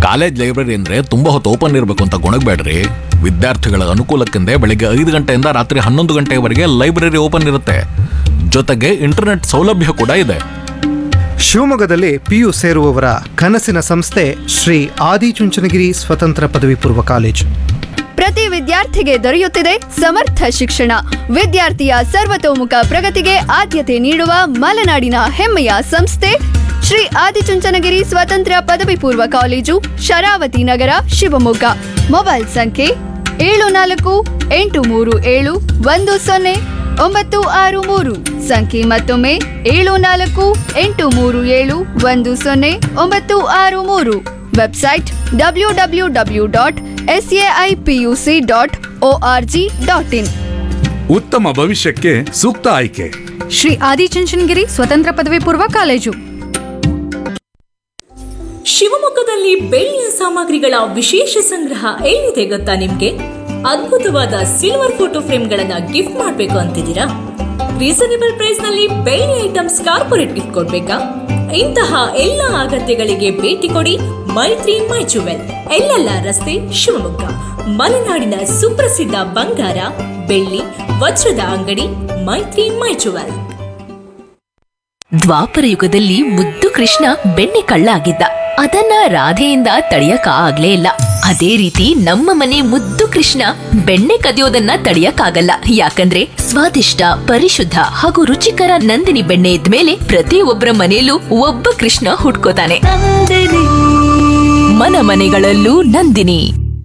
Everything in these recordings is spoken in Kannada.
ಕಾಲೇಜ್ ಲೈಬ್ರರಿ ಅಂದ್ರೆ ತುಂಬಾ ಹೊತ್ತು ಓಪನ್ ಇರಬೇಕು ಅಂತ ಗೊಣಗಬೇಡ್ರಿ ವಿದ್ಯಾರ್ಥಿಗಳ ಅನುಕೂಲಕ್ಕೆಂದೇ ಬೆಳಿಗ್ಗೆ ಐದು ಗಂಟೆಯಿಂದ ರಾತ್ರಿ ಹನ್ನೊಂದು ಗಂಟೆಯವರೆಗೆ ಲೈಬ್ರರಿ ಓಪನ್ ಇರುತ್ತೆ ಜೊತೆಗೆ ಇಂಟರ್ನೆಟ್ ಸೌಲಭ್ಯ ಕೂಡ ಇದೆ ಶಿವಮೊಗ್ಗದಲ್ಲಿ ಪಿಯು ಸೇರುವವರ ಕನಸಿನ ಸಂಸ್ಥೆ ಶ್ರೀ ಆದಿಚುಂಚನಗಿರಿ ಸ್ವತಂತ್ರ ಪದವಿ ಪೂರ್ವ ಕಾಲೇಜು ಪ್ರತಿ ವಿದ್ಯಾರ್ಥಿಗೆ ದೊರೆಯುತ್ತಿದೆ ಸಮರ್ಥ ಶಿಕ್ಷಣ ವಿದ್ಯಾರ್ಥಿಯ ಸರ್ವತೋಮುಖ ಪ್ರಗತಿಗೆ ಆದ್ಯತೆ ನೀಡುವ ಮಲೆನಾಡಿನ ಹೆಮ್ಮೆಯ ಸಂಸ್ಥೆ ಶ್ರೀ ಆದಿಚುಂಚನಗಿರಿ ಸ್ವತಂತ್ರ ಪದವಿ ಪೂರ್ವ ಕಾಲೇಜು ಶರಾವತಿ ನಗರ ಶಿವಮೊಗ್ಗ ಮೊಬೈಲ್ ಸಂಖ್ಯೆ ಏಳು ನಾಲ್ಕು ಎಂಟು ಮೂರು ಏಳು ಒಂದು ಸೊನ್ನೆ ಒಂಬತ್ತು ಆರು ಮೂರು ಸಂಖ್ಯೆ ಮತ್ತೊಮ್ಮೆ ಏಳು ನಾಲ್ಕು ಎಂಟು ಮೂರು ಏಳು ಒಂದು ಸೊನ್ನೆ ಒಂಬತ್ತು ಆರು ಮೂರು website W W W dot S A I P U C dot O R G dot in ಉತ್ತಮ ಭವಿಷ್ಯಕ್ಕೆ ಸೂಕ್ತ ಆಯ್ಕೆ ಶ್ರೀ ಆದಿಚುಂಚನಗಿರಿ ಸ್ವತಂತ್ರ ಪದವಿ ಪೂರ್ವ ಕಾಲೇಜು ಶಿವಮೊಗ್ಗದಲ್ಲಿ ಬೆಳ್ಳಿಯ ಸಾಮಗ್ರಿಗಳ ವಿಶೇಷ ಸಂಗ್ರಹ ಎಲ್ಲಿದೆ ಗೊತ್ತಾ ನಿಮ್ಗೆ ಅದ್ಭುತವಾದ ಸಿಲ್ವರ್ ಫೋಟೋ ಫ್ರೇಮ್ಗಳನ್ನ ಗಿಫ್ಟ್ ಮಾಡಬೇಕು ಅಂತಿದ್ದೀರಾ ರೀಸನೇಬಲ್ ಪ್ರೈಸ್ ನಲ್ಲಿ ಬೆಳ್ಳಿ ಐಟಮ್ಸ್ ಕಾರ್ಪೊರೇಟ್ ಗಿಫ್ಟ್ ಕೊಡ್ಬೇಕಾ ಇಂತಹ ಎಲ್ಲ ಅಗತ್ಯಗಳಿಗೆ ಭೇಟಿ ಕೊಡಿ ಮೈತ್ರಿ ಮೈ ಜುವೆಲ್ ಎಲ್ಲೆಲ್ಲ ರಸ್ತೆ ಶಿವಮೊಗ್ಗ ಮಲೆನಾಡಿನ ಸುಪ್ರಸಿದ್ಧ ಬಂಗಾರ ಬೆಳ್ಳಿ ವಜ್ರದ ಅಂಗಡಿ ಮೈತ್ರಿ ಮೈ ಜುವೆಲ್ ದ್ವಾಪರ ಯುಗದಲ್ಲಿ ಮುದ್ದು ಕೃಷ್ಣ ಬೆಣ್ಣೆ ಕಳ್ಳ ಆಗಿದ್ದ ಅದನ್ನ ರಾಧೆಯಿಂದ ತಡೆಯಕ ಆಗ್ಲೇ ಇಲ್ಲ ಅದೇ ರೀತಿ ನಮ್ಮ ಮನೆ ಮುದ್ದು ಕೃಷ್ಣ ಬೆಣ್ಣೆ ಕದಿಯೋದನ್ನ ತಡೆಯಕ್ಕಾಗಲ್ಲ ಯಾಕಂದ್ರೆ ಸ್ವಾದಿಷ್ಟ ಪರಿಶುದ್ಧ ಹಾಗೂ ರುಚಿಕರ ನಂದಿನಿ ಬೆಣ್ಣೆ ಇದ್ಮೇಲೆ ಪ್ರತಿಯೊಬ್ಬರ ಮನೆಯಲ್ಲೂ ಒಬ್ಬ ಕೃಷ್ಣ ಹುಟ್ಕೋತಾನೆ ಮನ ಮನೆಗಳಲ್ಲೂ ನಂದಿನಿ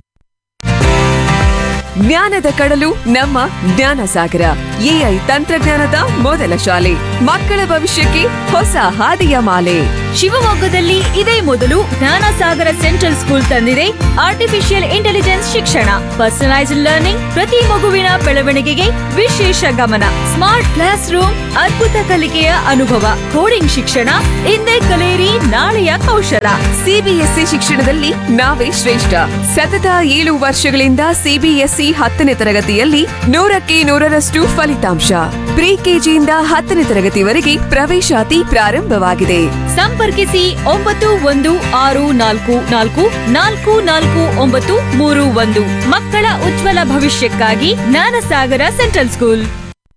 ಜ್ಞಾನದ ಕಡಲು ನಮ್ಮ ಜ್ಞಾನ ಸಾಗರ ಎಐ ತಂತ್ರಜ್ಞಾನದ ಮೊದಲ ಶಾಲೆ ಮಕ್ಕಳ ಭವಿಷ್ಯಕ್ಕೆ ಹೊಸ ಹಾದಿಯ ಮಾಲೆ ಶಿವಮೊಗ್ಗದಲ್ಲಿ ಇದೇ ಮೊದಲು ಜ್ಞಾನಸಾಗರ ಸೆಂಟ್ರಲ್ ಸ್ಕೂಲ್ ತಂದಿದೆ ಆರ್ಟಿಫಿಷಿಯಲ್ ಇಂಟೆಲಿಜೆನ್ಸ್ ಶಿಕ್ಷಣ ಪರ್ಸನಲೈಸ್ಡ್ ಲರ್ನಿಂಗ್ ಪ್ರತಿ ಮಗುವಿನ ಬೆಳವಣಿಗೆಗೆ ವಿಶೇಷ ಗಮನ ಸ್ಮಾರ್ಟ್ ಕ್ಲಾಸ್ ರೂಮ್ ಅದ್ಭುತ ಕಲಿಕೆಯ ಅನುಭವ ಕೋಡಿಂಗ್ ಶಿಕ್ಷಣ ಇಂದೇ ಕಲಿಯಿರಿ ನಾಳೆಯ ಕೌಶಲ ಸಿಬಿಎಸ್ಇ ಶಿಕ್ಷಣದಲ್ಲಿ ನಾವೇ ಶ್ರೇಷ್ಠ ಸತತ ಏಳು ವರ್ಷಗಳಿಂದ ಸಿಬಿಎಸ್ಇ ಹತ್ತನೇ ತರಗತಿಯಲ್ಲಿ ನೂರಕ್ಕೆ ನೂರರಷ್ಟು ಫಲಿತಾಂಶ ಪ್ರಿ ಕೆಜಿಯಿಂದ ಹತ್ತನೇ ತರಗತಿವರೆಗೆ ಪ್ರವೇಶಾತಿ ಪ್ರಾರಂಭವಾಗಿದೆ ಸಂಪರ್ಕಿಸಿ ಒಂಬತ್ತು ಒಂದು ಆರು ನಾಲ್ಕು ನಾಲ್ಕು ನಾಲ್ಕು ನಾಲ್ಕು ಒಂಬತ್ತು ಮೂರು ಒಂದು ಮಕ್ಕಳ ಉಜ್ವಲ ಭವಿಷ್ಯಕ್ಕಾಗಿ Jnanasagara central school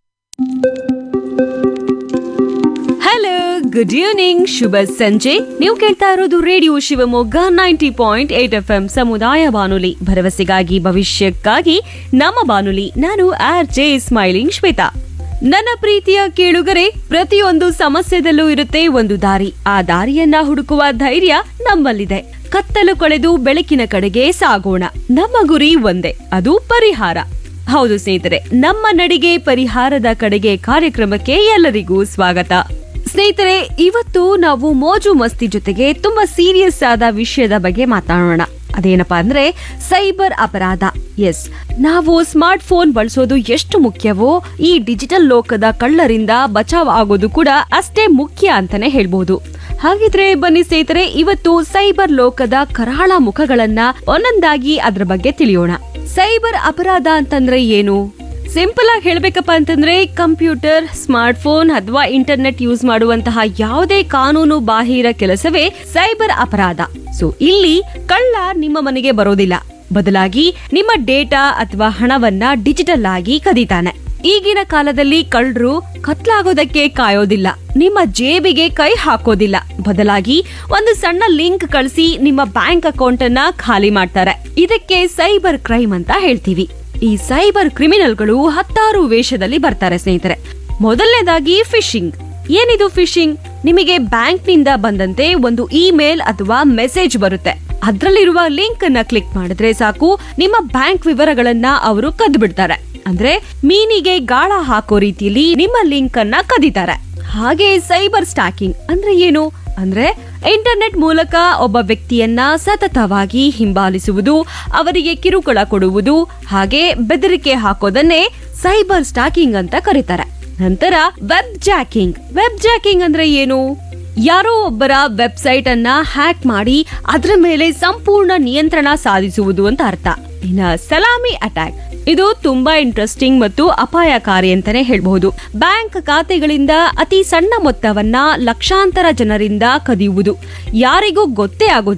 hello good evening ಶುಭ ಸಂಜೆ ನೀವು ಕೇಳ್ತಾ ಇರೋದು radio Shivamogga ninety point eight F M ಸಮುದಾಯ ಬಾನುಲಿ ಭರವಸೆಗಾಗಿ ಭವಿಷ್ಯಕ್ಕಾಗಿ ನಮ್ಮ ಬಾನುಲಿ ನಾನು ಆರ್ ಜೆ ಸ್ಮೈಲಿಂಗ್ ಶ್ವೇತಾ ನನ್ನ ಪ್ರೀತಿಯ ಕೇಳುಗರೆ ಪ್ರತಿಯೊಂದು ಸಮಸ್ಯೆದಲ್ಲೂ ಇರುತ್ತೆ ಒಂದು ದಾರಿ ಆ ದಾರಿಯನ್ನ ಹುಡುಕುವ ಧೈರ್ಯ ನಮ್ಮಲ್ಲಿದೆ ಕತ್ತಲು ಕಳೆದು ಬೆಳಕಿನ ಕಡೆಗೆ ಸಾಗೋಣ ನಮ್ಮ ಗುರಿ ಒಂದೇ ಅದು ಪರಿಹಾರ ಹೌದು ಸ್ನೇಹಿತರೆ ನಮ್ಮ ನಡಿಗೆ ಪರಿಹಾರದ ಕಡೆಗೆ ಕಾರ್ಯಕ್ರಮಕ್ಕೆ ಎಲ್ಲರಿಗೂ ಸ್ವಾಗತ ಸ್ನೇಹಿತರೆ ಇವತ್ತು ನಾವು ಮೋಜು ಮಸ್ತಿ ಜೊತೆಗೆ ತುಂಬಾ ಸೀರಿಯಸ್ ಆದ ವಿಷಯದ ಬಗ್ಗೆ ಮಾತಾಡೋಣ ಅದೇನಪ್ಪಾ ಅಂದ್ರೆ ಸೈಬರ್ ಅಪರಾಧ ಎಸ್ ನಾವು ಸ್ಮಾರ್ಟ್ ಫೋನ್ ಬಳಸೋದು ಎಷ್ಟು ಮುಖ್ಯವೋ ಈ ಡಿಜಿಟಲ್ ಲೋಕದ ಕಳ್ಳರಿಂದ ಬಚಾವ್ ಆಗೋದು ಕೂಡ ಅಷ್ಟೇ ಮುಖ್ಯ ಅಂತಾನೆ ಹೇಳ್ಬೋದು ಹಾಗಿದ್ರೆ ಬನ್ನಿ ಸ್ನೇಹಿತರೆ ಇವತ್ತು ಸೈಬರ್ ಲೋಕದ ಕರಾಳ ಮುಖಗಳನ್ನ ಒಂದೊಂದಾಗಿ ಅದ್ರ ಬಗ್ಗೆ ತಿಳಿಯೋಣ ಸೈಬರ್ ಅಪರಾಧ ಅಂತಂದ್ರೆ ಏನು ಸಿಂಪಲ್ ಆಗಿ ಹೇಳ್ಬೇಕಪ್ಪ ಅಂತಂದ್ರೆ ಕಂಪ್ಯೂಟರ್ ಸ್ಮಾರ್ಟ್ ಫೋನ್ ಅಥವಾ ಇಂಟರ್ನೆಟ್ ಯೂಸ್ ಮಾಡುವಂತಹ ಯಾವುದೇ ಕಾನೂನು ಬಾಹಿರ ಕೆಲಸವೇ ಸೈಬರ್ ಅಪರಾಧ ಸೊ ಇಲ್ಲಿ ಕಳ್ಳ ನಿಮ್ಮ ಮನೆಗೆ ಬರೋದಿಲ್ಲ ಬದಲಾಗಿ ನಿಮ್ಮ ಡೇಟಾ ಅಥವಾ ಹಣವನ್ನ ಡಿಜಿಟಲ್ ಆಗಿ ಕದೀತಾನೆ ಈಗಿನ ಕಾಲದಲ್ಲಿ ಕಳ್ಳರು ಕತ್ಲಾಗೋದಕ್ಕೆ ಕಾಯೋದಿಲ್ಲ ನಿಮ್ಮ ಜೇಬಿಗೆ ಕೈ ಹಾಕೋದಿಲ್ಲ ಬದಲಾಗಿ ಒಂದು ಸಣ್ಣ ಲಿಂಕ್ ಕಳಿಸಿ ನಿಮ್ಮ ಬ್ಯಾಂಕ್ ಅಕೌಂಟ್ ಅನ್ನ ಖಾಲಿ ಮಾಡ್ತಾರೆ ಇದಕ್ಕೆ ಸೈಬರ್ ಕ್ರೈಮ್ ಅಂತ ಹೇಳ್ತೀವಿ ಈ ಸೈಬರ್ ಕ್ರಿಮಿನಲ್ಗಳು ಹತ್ತಾರು ವೇಷದಲ್ಲಿ ಬರ್ತಾರೆ ಸ್ನೇಹಿತರೆ ಮೊದಲನೇದಾಗಿ ಫಿಶಿಂಗ್ ಏನಿದು ಫಿಶಿಂಗ್ ನಿಮಗೆ ಬ್ಯಾಂಕ್ ನಿಂದ ಬಂದಂತೆ ಒಂದು ಇಮೇಲ್ ಅಥವಾ ಮೆಸೇಜ್ ಬರುತ್ತೆ ಅದ್ರಲ್ಲಿರುವ ಲಿಂಕ್ ಅನ್ನ ಕ್ಲಿಕ್ ಮಾಡಿದ್ರೆ ಸಾಕು ನಿಮ್ಮ ಬ್ಯಾಂಕ್ ವಿವರಗಳನ್ನ ಅವರು ಕದ್ದು ಬಿಡ್ತಾರೆ ಅಂದ್ರೆ ಮೀನಿಗೆ ಗಾಳ ಹಾಕೋ ರೀತಿಯಲ್ಲಿ ನಿಮ್ಮ ಲಿಂಕ್ ಅನ್ನ ಕದೀತಾರೆ ಹಾಗೆ ಸೈಬರ್ ಸ್ಟಾಕಿಂಗ್ ಅಂದ್ರೆ ಏನು ಅಂದ್ರೆ ಇಂಟರ್ನೆಟ್ ಮೂಲಕ ಒಬ್ಬ ವ್ಯಕ್ತಿಯನ್ನ ಸತತವಾಗಿ ಹಿಂಬಾಲಿಸುವುದು ಅವರಿಗೆ ಕಿರುಕುಳ ಕೊಡುವುದು ಹಾಗೆ ಬೆದರಿಕೆ ಹಾಕೋದನ್ನೇ ಸೈಬರ್ ಸ್ಟಾಕಿಂಗ್ ಅಂತ ಕರೀತಾರೆ ನಂತರ ವೆಬ್ ಜಾಕಿಂಗ್ ವೆಬ್ ಜಾಕಿಂಗ್ ಅಂದ್ರೆ ಏನು ಯಾರೋ ಒಬ್ಬರ ವೆಬ್ಸೈಟ್ ಅನ್ನ ಹ್ಯಾಕ್ ಮಾಡಿ ಅದರ ಮೇಲೆ ಸಂಪೂರ್ಣ ನಿಯಂತ್ರಣ ಸಾಧಿಸುವುದು ಅಂತ ಅರ್ಥ ಇನ್ನ ಸಲಾಮಿ ಅಟ್ಯಾಕ್ ಇದು ತುಂಬಾ ಇಂಟ್ರೆಸ್ಟಿಂಗ್ ಮತ್ತು ಅಪಾಯಕಾರಿ ಅಂತಾನೆ ಹೇಳ್ಬಹುದು ಬ್ಯಾಂಕ್ ಖಾತೆಗಳಿಂದ ಅತಿ ಸಣ್ಣ ಮೊತ್ತವನ್ನ ಲಕ್ಷಾಂತರ ಜನರಿಂದ ಕದಿಯುವುದು ಯಾರಿಗೂ ಗೊತ್ತೇ ಆಗೋದಿಲ್ಲ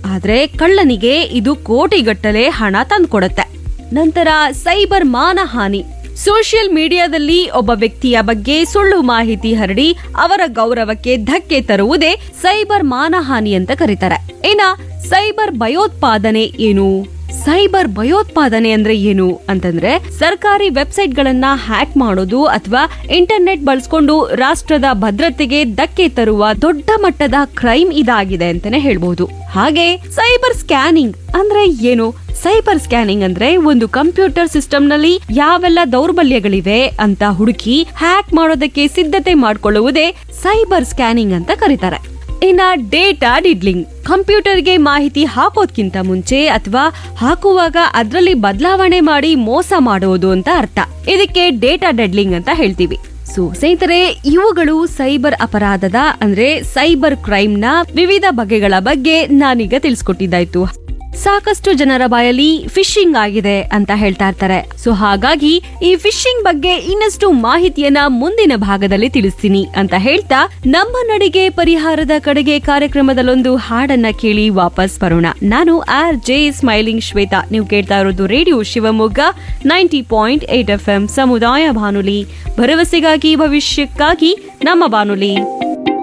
ಆದ್ರೆ ಕಳ್ಳನಿಗೆ ಇದು ಕೋಟಿಗಟ್ಟಲೆ ಹಣ ತಂದ್ಕೊಡುತ್ತೆ ನಂತರ ಸೈಬರ್ ಮಾನಹಾನಿ ಸೋಷಿಯಲ್ ಮೀಡಿಯಾದಲ್ಲಿ ಒಬ್ಬ ವ್ಯಕ್ತಿಯ ಬಗ್ಗೆ ಸುಳ್ಳು ಮಾಹಿತಿ ಹರಡಿ ಅವರ ಗೌರವಕ್ಕೆ ಧಕ್ಕೆ ತರುವುದೇ ಸೈಬರ್ ಮಾನಹಾನಿ ಅಂತ ಕರೀತಾರೆ ಇನ್ನ ಸೈಬರ್ ಭಯೋತ್ಪಾದನೆ ಏನು ಸೈಬರ್ ಭಯೋತ್ಪಾದನೆ ಅಂದ್ರೆ ಏನು ಅಂತಂದ್ರೆ ಸರ್ಕಾರಿ ವೆಬ್ಸೈಟ್ ಗಳನ್ನ ಹ್ಯಾಕ್ ಮಾಡೋದು ಅಥವಾ ಇಂಟರ್ನೆಟ್ ಬಳಸ್ಕೊಂಡು ರಾಷ್ಟ್ರದ ಭದ್ರತೆಗೆ ಧಕ್ಕೆ ತರುವ ದೊಡ್ಡ ಮಟ್ಟದ ಕ್ರೈಮ್ ಇದಾಗಿದೆ ಅಂತಾನೆ ಹೇಳ್ಬಹುದು ಹಾಗೆ ಸೈಬರ್ ಸ್ಕ್ಯಾನಿಂಗ್ ಅಂದ್ರೆ ಏನು ಸೈಬರ್ ಸ್ಕ್ಯಾನಿಂಗ್ ಅಂದ್ರೆ ಒಂದು ಕಂಪ್ಯೂಟರ್ ಸಿಸ್ಟಮ್ ನಲ್ಲಿ ಯಾವೆಲ್ಲ ದೌರ್ಬಲ್ಯಗಳಿವೆ ಅಂತ ಹುಡುಕಿ ಹ್ಯಾಕ್ ಮಾಡೋದಕ್ಕೆ ಸಿದ್ಧತೆ ಮಾಡ್ಕೊಳ್ಳುವುದೇ ಸೈಬರ್ ಸ್ಕ್ಯಾನಿಂಗ್ ಅಂತ ಕರೀತಾರೆ ಇನ್ನ ಡೇಟಾ ಡಿಡ್ಲಿಂಗ್ ಕಂಪ್ಯೂಟರ್ಗೆ ಮಾಹಿತಿ ಹಾಕೋದ್ಕಿಂತ ಮುಂಚೆ ಅಥವಾ ಹಾಕುವಾಗ ಅದರಲ್ಲಿ ಬದಲಾವಣೆ ಮಾಡಿ ಮೋಸ ಮಾಡುವುದು ಅಂತ ಅರ್ಥ ಇದಕ್ಕೆ ಡೇಟಾ ಡೆಡ್ಲಿಂಗ್ ಅಂತ ಹೇಳ್ತೀವಿ ಸೊ ಸ್ನೇಹಿತರೆ ಇವುಗಳು ಸೈಬರ್ ಅಪರಾಧದ ಅಂದ್ರೆ ಸೈಬರ್ ಕ್ರೈಮ್ ನ ವಿವಿಧ ಬಗೆಗಳ ಬಗ್ಗೆ ನಾನೀಗ ತಿಳಿಸ್ಕೊಟ್ಟಿದ್ದಾಯ್ತು ಸಾಕಷ್ಟು ಜನರ ಬಾಯಲ್ಲಿ ಫಿಶಿಂಗ್ ಆಗಿದೆ ಅಂತ ಹೇಳ್ತಾ ಇರ್ತಾರೆ ಸೊ ಹಾಗಾಗಿ ಈ ಫಿಶಿಂಗ್ ಬಗ್ಗೆ ಇನ್ನಷ್ಟು ಮಾಹಿತಿಯನ್ನ ಮುಂದಿನ ಭಾಗದಲ್ಲಿ ತಿಳಿಸ್ತೀನಿ ಅಂತ ಹೇಳ್ತಾ ನಮ್ಮ ನಡಿಗೆ ಪರಿಹಾರದ ಕಡೆಗೆ ಕಾರ್ಯಕ್ರಮದಲ್ಲೊಂದು ಹಾಡನ್ನ ಕೇಳಿ ವಾಪಸ್ ಬರೋಣ ನಾನು ಆರ್ ಜೆ ಸ್ಮೈಲಿಂಗ್ ಶ್ವೇತಾ ನೀವು ಕೇಳ್ತಾ ಇರೋದು radio Shivamogga ninety point eight F M ಸಮುದಾಯ ಬಾನುಲಿ ಭರವಸೆಗಾಗಿ ಭವಿಷ್ಯಕ್ಕಾಗಿ ನಮ್ಮ ಬಾನುಲಿ